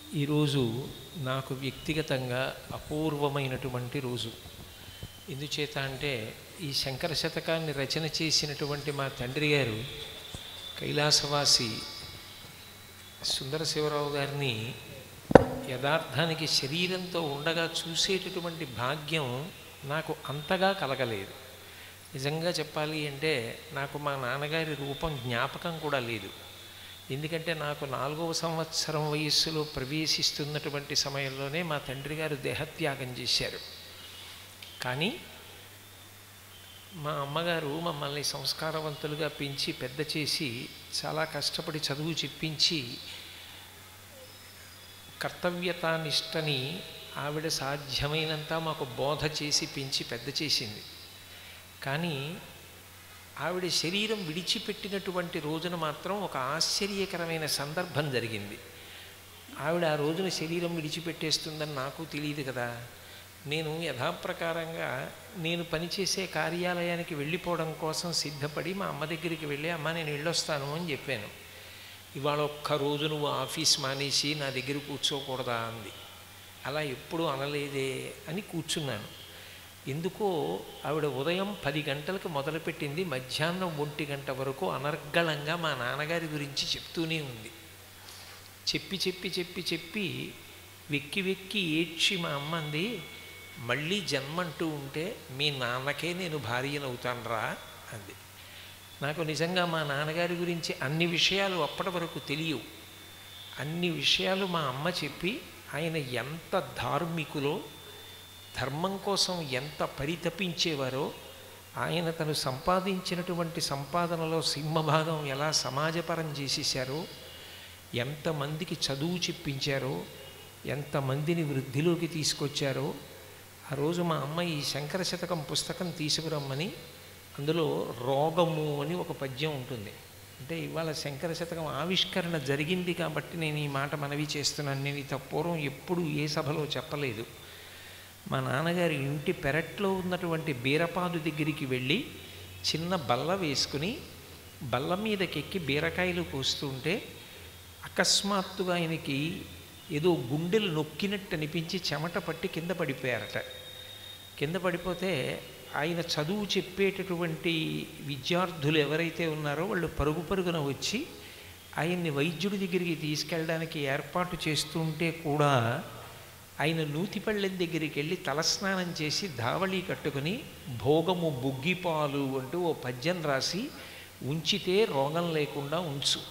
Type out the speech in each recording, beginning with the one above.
ఈరోజు నాకు వ్యక్తిగతంగా అపూర్వమైనటువంటి రోజు ఎందుచేత అంటే ఈ శంకర శతకాన్ని రచన చేసినటువంటి మా తండ్రి గారు కైలాసవాసి సుందర శివరావు గారిని యథార్థానికి శరీరంతో ఉండగా చూసేటటువంటి భాగ్యం నాకు అంతగా కలగలేదు నిజంగా చెప్పాలి అంటే నాకు మా నాన్నగారి రూపం జ్ఞాపకం కూడా లేదు ఎందుకంటే నాకు నాలుగవ సంవత్సరం వయస్సులో ప్రవేశిస్తున్నటువంటి సమయంలోనే మా తండ్రి గారు దేహత్యాగం చేశారు కానీ మా అమ్మగారు మమ్మల్ని సంస్కారవంతులుగా పెంచి పెద్ద చేసి చాలా కష్టపడి చదువు చెప్పించి కర్తవ్యతానిష్టని ఆవిడ సాధ్యమైనంత మాకు బోధ చేసి పెంచి పెద్ద చేసింది కానీ ఆవిడ శరీరం విడిచిపెట్టినటువంటి రోజున మాత్రం ఒక ఆశ్చర్యకరమైన సందర్భం జరిగింది ఆవిడ ఆ రోజున శరీరం విడిచిపెట్టేస్తుందని నాకు తెలియదు కదా నేను యథాప్రకారంగా నేను పనిచేసే కార్యాలయానికి వెళ్ళిపోవడం కోసం సిద్ధపడి మా అమ్మ దగ్గరికి వెళ్ళి అమ్మ నేను వెళ్ళొస్తాను అని చెప్పాను ఇవాళ ఒక్క రోజు నువ్వు ఆఫీస్ మానేసి నా దగ్గర కూర్చోకూడదా అంది అలా ఎప్పుడు అనలేదే అని కూర్చున్నాను ఎందుకో ఆవిడ ఉదయం పది గంటలకు మొదలుపెట్టింది మధ్యాహ్నం ఒంటి గంట వరకు అనర్గళంగా మా నాన్నగారి గురించి చెప్తూనే ఉంది చెప్పి చెప్పి చెప్పి చెప్పి వెక్కి వెక్కి ఏడ్చి మా అమ్మ అంది మళ్ళీ జన్మంటూ ఉంటే మీ నాన్నకే నేను భార్యనవుతానురా అంది నాకు నిజంగా మా నాన్నగారి గురించి అన్ని విషయాలు అప్పటి వరకు తెలియవు అన్ని విషయాలు మా అమ్మ చెప్పి ఆయన ఎంత ధార్మికులో ధర్మం కోసం ఎంత పరితపించేవారో ఆయన తను సంపాదించినటువంటి సంపాదనలో సింహభాగం ఎలా సమాజపరం చేసేశారో ఎంతమందికి చదువు చెప్పించారో ఎంతమందిని వృద్ధిలోకి తీసుకొచ్చారో ఆ రోజు మా అమ్మ ఈ శంకర శతకం పుస్తకం తీసుకురమ్మని అందులో రోగము అని ఒక పద్యం ఉంటుంది అంటే ఇవాళ శంకర శతకం ఆవిష్కరణ జరిగింది కాబట్టి నేను ఈ మాట మనవి చేస్తున్నాను నేను ఇంత పూర్వం ఎప్పుడు ఏ సభలో చెప్పలేదు మా నాన్నగారి ఇంటి పెరట్లో ఉన్నటువంటి బీరపాదు దగ్గరికి వెళ్ళి చిన్న బల్ల వేసుకుని బల్ల మీదకెక్కి బీరకాయలు కోస్తుంటే అకస్మాత్తుగా ఆయనకి ఏదో గుండెలు నొక్కినట్టు అనిపించి చెమట పట్టి కింద పడిపోయారట కింద పడిపోతే ఆయన చదువు చెప్పేటటువంటి విద్యార్థులు ఎవరైతే ఉన్నారో వాళ్ళు పరుగు పరుగున వచ్చి ఆయన్ని వైద్యుడి దగ్గరికి తీసుకెళ్ళడానికి ఏర్పాటు చేస్తుంటే కూడా ఆయన నూతిపళ్ళెం దగ్గరికి వెళ్ళి తలస్నానం చేసి ధావళి కట్టుకుని భోగము బుగ్గిపాలు అంటూ ఓ పద్యం రాసి ఉంచితే రోగం లేకుండా ఉంచు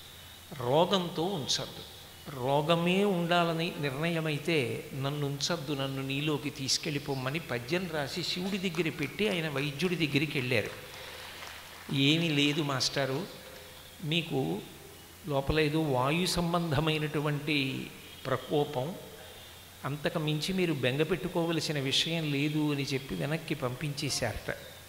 రోగంతో ఉంచద్దు రోగమే ఉండాలని నిర్ణయమైతే నన్ను ఉంచద్దు నన్ను నీలోకి తీసుకెళ్ళిపోమ్మని పద్యం రాసి శివుడి దగ్గర పెట్టి ఆయన వైద్యుడి దగ్గరికి వెళ్ళారు ఏమీ లేదు మాస్టారు మీకు లోపల ఏదో వాయు సంబంధమైనటువంటి ప్రకోపం అంతకు మించి మీరు బెంగ పెట్టుకోవలసిన విషయం లేదు అని చెప్పి వెనక్కి పంపించేశారట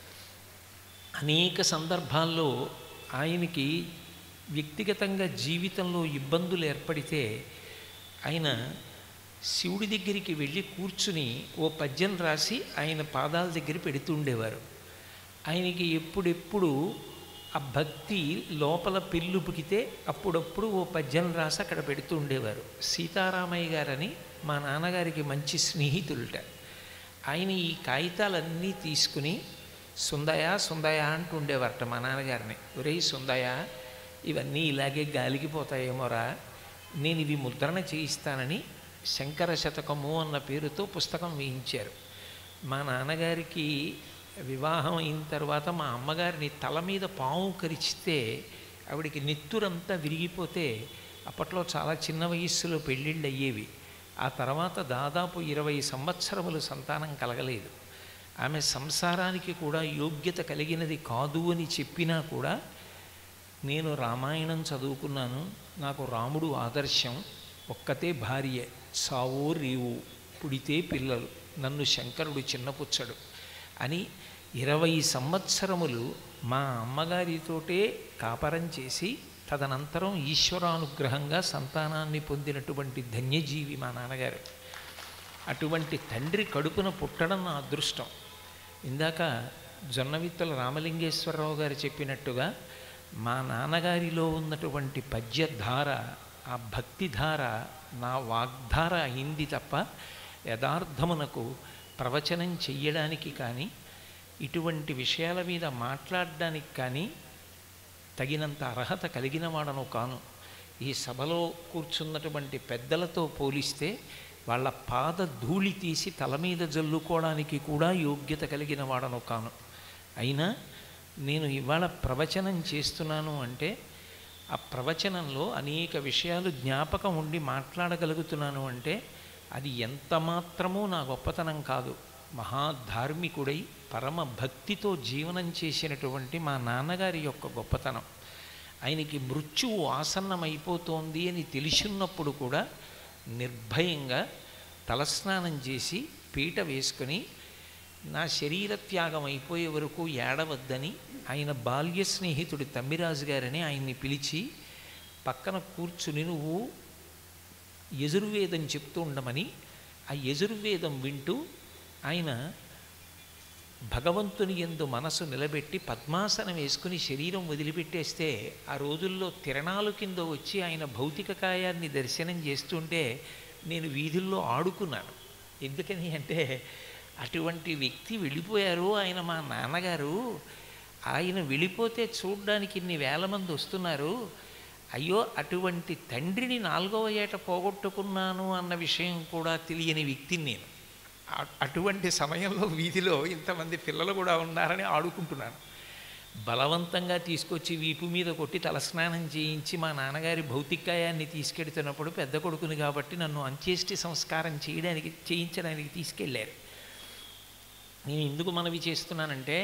అనేక సందర్భాల్లో ఆయనకి వ్యక్తిగతంగా జీవితంలో ఇబ్బందులు ఏర్పడితే ఆయన శివుడి దగ్గరికి వెళ్ళి కూర్చుని ఓ పద్యం రాసి ఆయన పాదాల దగ్గర పెడుతుండేవారు ఆయనకి ఎప్పుడెప్పుడు ఆ భక్తి లోపల పెళ్ళుపుకితే అప్పుడప్పుడు ఓ పద్యం రాసి అక్కడ పెడుతూ ఉండేవారు సీతారామయ్య గారని మా నాన్నగారికి మంచి స్నేహితులుట ఆయన ఈ కాగితాలన్నీ తీసుకుని సుందయ సుందయ అంటూ ఉండేవారట మా నాన్నగారిని ఒరేయ్ సుందయ ఇవన్నీ ఇలాగే గాలికి పోతాయేమోరా నేను ఇవి ముద్రణ చేయిస్తానని శంకర శతకము అన్న పేరుతో పుస్తకం వేయించారు మా నాన్నగారికి వివాహం అయిన తర్వాత మా అమ్మగారిని తల మీద పాము కరిచితే ఆవిడికి నెత్తురంతా విరిగిపోతే అప్పట్లో చాలా చిన్న వయస్సులో పెళ్ళిళ్ళు అయ్యేవి ఆ తర్వాత దాదాపు ఇరవై సంవత్సరములు సంతానం కలగలేదు ఆమె సంసారానికి కూడా యోగ్యత కలిగినది కాదు అని చెప్పినా కూడా నేను రామాయణం చదువుకున్నాను నాకు రాముడు ఆదర్శం ఒక్కతే భార్య సావో రేవు పుడితే పిల్లలు నన్ను శంకరుడు చిన్నపుచ్చడు అని ఇరవై సంవత్సరములు మా అమ్మగారితోటే కాపరం చేసి తదనంతరం ఈశ్వరానుగ్రహంగా సంతానాన్ని పొందినటువంటి ధన్యజీవి మా నాన్నగారు అటువంటి తండ్రి కడుపున పుట్టడం నా అదృష్టం ఇందాక జొన్నవిత్తల రామలింగేశ్వరరావు గారు చెప్పినట్టుగా మా నాన్నగారిలో ఉన్నటువంటి పద్యధార ఆ భక్తిధార నా వాగ్ధార అయింది తప్ప యథార్థమునకు ప్రవచనం చెయ్యడానికి కానీ ఇటువంటి విషయాల మీద మాట్లాడడానికి కానీ తగినంత అర్హత కలిగిన వాడను కాను ఈ సభలో కూర్చున్నటువంటి పెద్దలతో పోలిస్తే వాళ్ళ పాద ధూళి తీసి తల మీద జల్లుకోవడానికి కూడా యోగ్యత కలిగిన వాడను కాను అయినా నేను ఇవాళ ప్రవచనం చేస్తున్నాను అంటే ఆ ప్రవచనంలో అనేక విషయాలు జ్ఞాపకం ఉండి మాట్లాడగలుగుతున్నాను అంటే అది ఎంత మాత్రమూ నా గొప్పతనం కాదు మహాధార్మికుడై పరమ భక్తితో జీవనం చేసినటువంటి మా నాన్నగారి యొక్క గొప్పతనం ఆయనకి మృత్యువు ఆసన్నమైపోతోంది అని తెలిసినప్పుడు కూడా నిర్భయంగా తలస్నానం చేసి పీట వేసుకొని నా శరీర త్యాగం అయిపోయే వరకు ఏడవద్దని ఆయన బాల్య స్నేహితుడు తమ్మిరాజు గారని ఆయన్ని పిలిచి పక్కన కూర్చుని నువ్వు యజుర్వేదం చెప్తూ ఉండమని ఆ యజుర్వేదం వింటూ ఆయన భగవంతుని ఎందు మనసు నిలబెట్టి పద్మాసనం వేసుకుని శరీరం వదిలిపెట్టేస్తే ఆ రోజుల్లో తిరణాలు కింద వచ్చి ఆయన భౌతిక కాయాన్ని దర్శనం చేస్తుంటే నేను వీధుల్లో ఆడుకున్నాను ఎందుకని అంటే అటువంటి వ్యక్తి వెళ్ళిపోయారు ఆయన మా నాన్నగారు ఆయన వెళ్ళిపోతే చూడ్డానికి ఇన్ని వేల మంది వస్తున్నారు అయ్యో అటువంటి తండ్రిని నాలుగవ ఏట పోగొట్టుకున్నాను అన్న విషయం కూడా తెలియని వ్యక్తిని నేను అ- అటువంటి సమయంలో వీధిలో ఇంతమంది పిల్లలు కూడా ఉన్నారని ఆడుకుంటున్నాను బలవంతంగా తీసుకొచ్చి వీపు మీద కొట్టి తలస్నానం చేయించి మా నాన్నగారి భౌతికాయాన్ని తీసుకెడుతున్నప్పుడు పెద్ద కొడుకుని కాబట్టి నన్ను అంత్యేష్టి సంస్కారం చేయడానికి చేయించడానికి తీసుకెళ్ళారు నేను ఎందుకు మనవి చేస్తున్నానంటే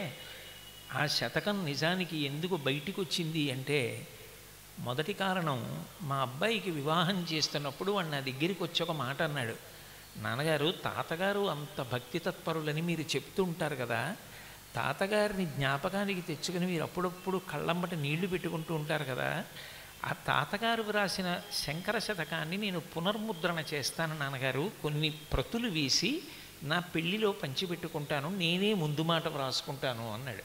ఆ శతకం నిజానికి ఎందుకు బయటికి వచ్చింది అంటే మొదటి కారణం మా అబ్బాయికి వివాహం చేస్తున్నప్పుడు వాడు నా దగ్గరికి వచ్చి ఒక మాట అన్నాడు నాన్నగారు తాతగారు అంత భక్తి తత్పరులని మీరు చెప్తూ ఉంటారు కదా తాతగారిని జ్ఞాపకానికి తెచ్చుకుని మీరు అప్పుడప్పుడు కళ్ళమ్మట నీళ్లు పెట్టుకుంటూ ఉంటారు కదా ఆ తాతగారు వ్రాసిన శంకర శతకాన్ని నేను పునర్ముద్రణ చేస్తాను నాన్నగారు కొన్ని ప్రతులు వేసి నా పెళ్లిలో పంచిపెట్టుకుంటాను నేనే ముందు మాట వ్రాసుకుంటాను అన్నాడు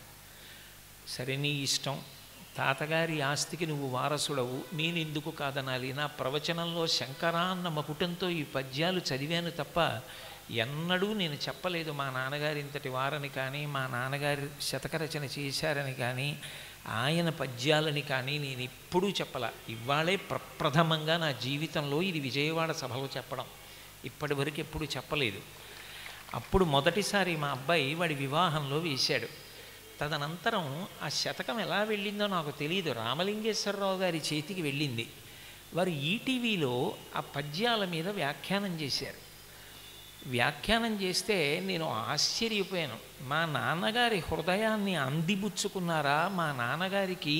సరే నీ ఇష్టం తాతగారి ఆస్తికి నువ్వు వారసుడవు నేను ఎందుకు కాదనాలి నా ప్రవచనంలో శంకరా అన్న మకుటంతో ఈ పద్యాలు చదివాను తప్ప ఎన్నడూ నేను చెప్పలేదు మా నాన్నగారి ఇంతటి వారని కానీ మా నాన్నగారి శతకరచన చేశారని కానీ ఆయన పద్యాలని కానీ నేను ఎప్పుడూ చెప్పల ఇవాళే ప్రప్రథమంగా నా జీవితంలో ఇది విజయవాడ సభలో చెప్పడం ఇప్పటి వరకు ఎప్పుడూ చెప్పలేదు అప్పుడు మొదటిసారి మా అబ్బాయి వాడి వివాహంలో వేశాడు తదనంతరం ఆ శతకం ఎలా వెళ్ళిందో నాకు తెలియదు రామలింగేశ్వరరావు గారి చేతికి వెళ్ళింది వారు ఈటీవీలో ఆ పద్యాల మీద వ్యాఖ్యానం చేశారు వ్యాఖ్యానం చేస్తే నేను ఆశ్చర్యపోయాను మా నాన్నగారి హృదయాన్ని అందిపుచ్చుకున్నారా మా నాన్నగారికి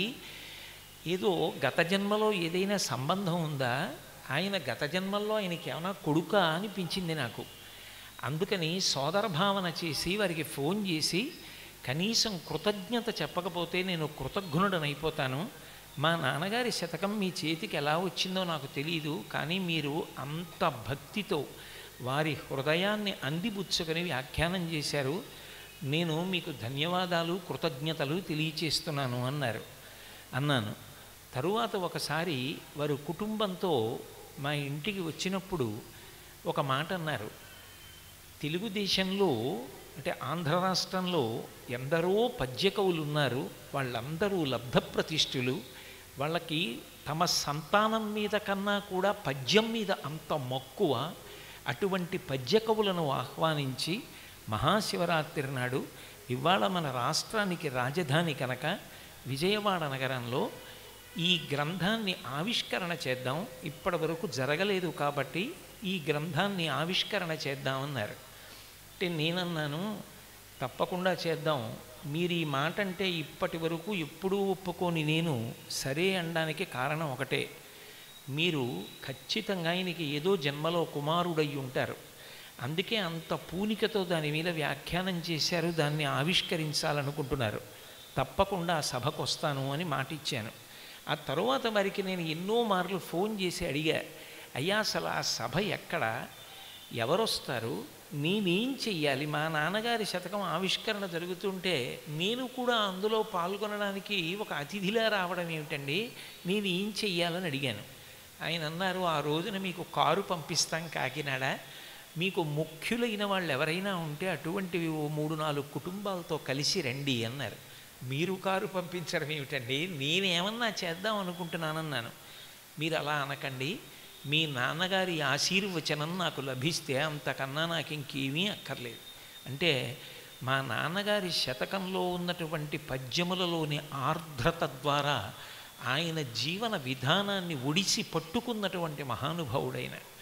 ఏదో గత జన్మలో ఏదైనా సంబంధం ఉందా ఆయన గత జన్మల్లో ఆయనకి ఏమైనా కొడుక అనిపించింది నాకు అందుకని సోదర భావన చేసి వారికి ఫోన్ చేసి కనీసం కృతజ్ఞత చెప్పకపోతే నేను కృతజ్ఞుడనైపోతాను మా నాన్నగారి శతకం మీ చేతికి ఎలా వచ్చిందో నాకు తెలియదు కానీ మీరు అంత భక్తితో వారి హృదయాన్ని అందిపుచ్చుకొని వ్యాఖ్యానం చేశారు నేను మీకు ధన్యవాదాలు కృతజ్ఞతలు తెలియచేస్తున్నాను అన్నారు అన్నాను తరువాత ఒకసారి వారు కుటుంబంతో మా ఇంటికి వచ్చినప్పుడు ఒక మాట అన్నారు తెలుగుదేశంలో అంటే ఆంధ్ర రాష్ట్రంలో ఎందరో పద్య కవులు ఉన్నారు వాళ్ళందరూ లబ్ధప్రతిష్ఠులు వాళ్ళకి తమ సంతానం మీద కన్నా కూడా పద్యం మీద అంత మక్కువ అటువంటి పద్య కవులను ఆహ్వానించి మహాశివరాత్రి నాడు ఇవాళ మన రాష్ట్రానికి రాజధాని కనుక విజయవాడ నగరంలో ఈ గ్రంథాన్ని ఆవిష్కరణ చేద్దాం ఇప్పటి వరకు జరగలేదు కాబట్టి ఈ గ్రంథాన్ని ఆవిష్కరణ చేద్దామన్నారు అంటే నేనన్నాను తప్పకుండా చేద్దాం మీరు ఈ మాట అంటే ఇప్పటి వరకు ఎప్పుడూ ఒప్పుకొని నేను సరే అనడానికి కారణం ఒకటే మీరు ఖచ్చితంగా ఆయనకి ఏదో జన్మలో కుమారుడై ఉంటారు అందుకే అంత పూనికతో దాని మీద వ్యాఖ్యానం చేశారు దాన్ని ఆవిష్కరించాలనుకుంటున్నారు తప్పకుండా ఆ సభకు వస్తాను అని మాట ఇచ్చాను ఆ తరువాత వారికి నేను ఎన్నో మార్లు ఫోన్ చేసి అడిగా అయ్యా అసలు ఆ సభ ఎక్కడ ఎవరొస్తారు నేనేం చెయ్యాలి మా నాన్నగారి శతకం ఆవిష్కరణ జరుగుతుంటే నేను కూడా అందులో పాల్గొనడానికి ఒక అతిథిలా రావడం ఏమిటండి నేను ఏం చెయ్యాలని అడిగాను ఆయన అన్నారు ఆ రోజున మీకు కారు పంపిస్తాం కాకినాడ మీకు ముఖ్యులైన వాళ్ళు ఎవరైనా ఉంటే అటువంటివి ఓ మూడు నాలుగు కుటుంబాలతో కలిసి రండి అన్నారు మీరు కారు పంపించడం ఏమిటండి నేనేమన్నా చేద్దాం అనుకుంటున్నానన్నాను మీరు అలా అనకండి మీ నాన్నగారి ఆశీర్వచనం నాకు లభిస్తే అంతకన్నా నాకు ఇంకేమీ అక్కర్లేదు అంటే మా నాన్నగారి శతకంలో ఉన్నటువంటి పద్యములలోని ఆర్ద్రత ద్వారా ఆయన జీవన విధానాన్ని ఒడిసి పట్టుకున్నటువంటి మహానుభావుడైన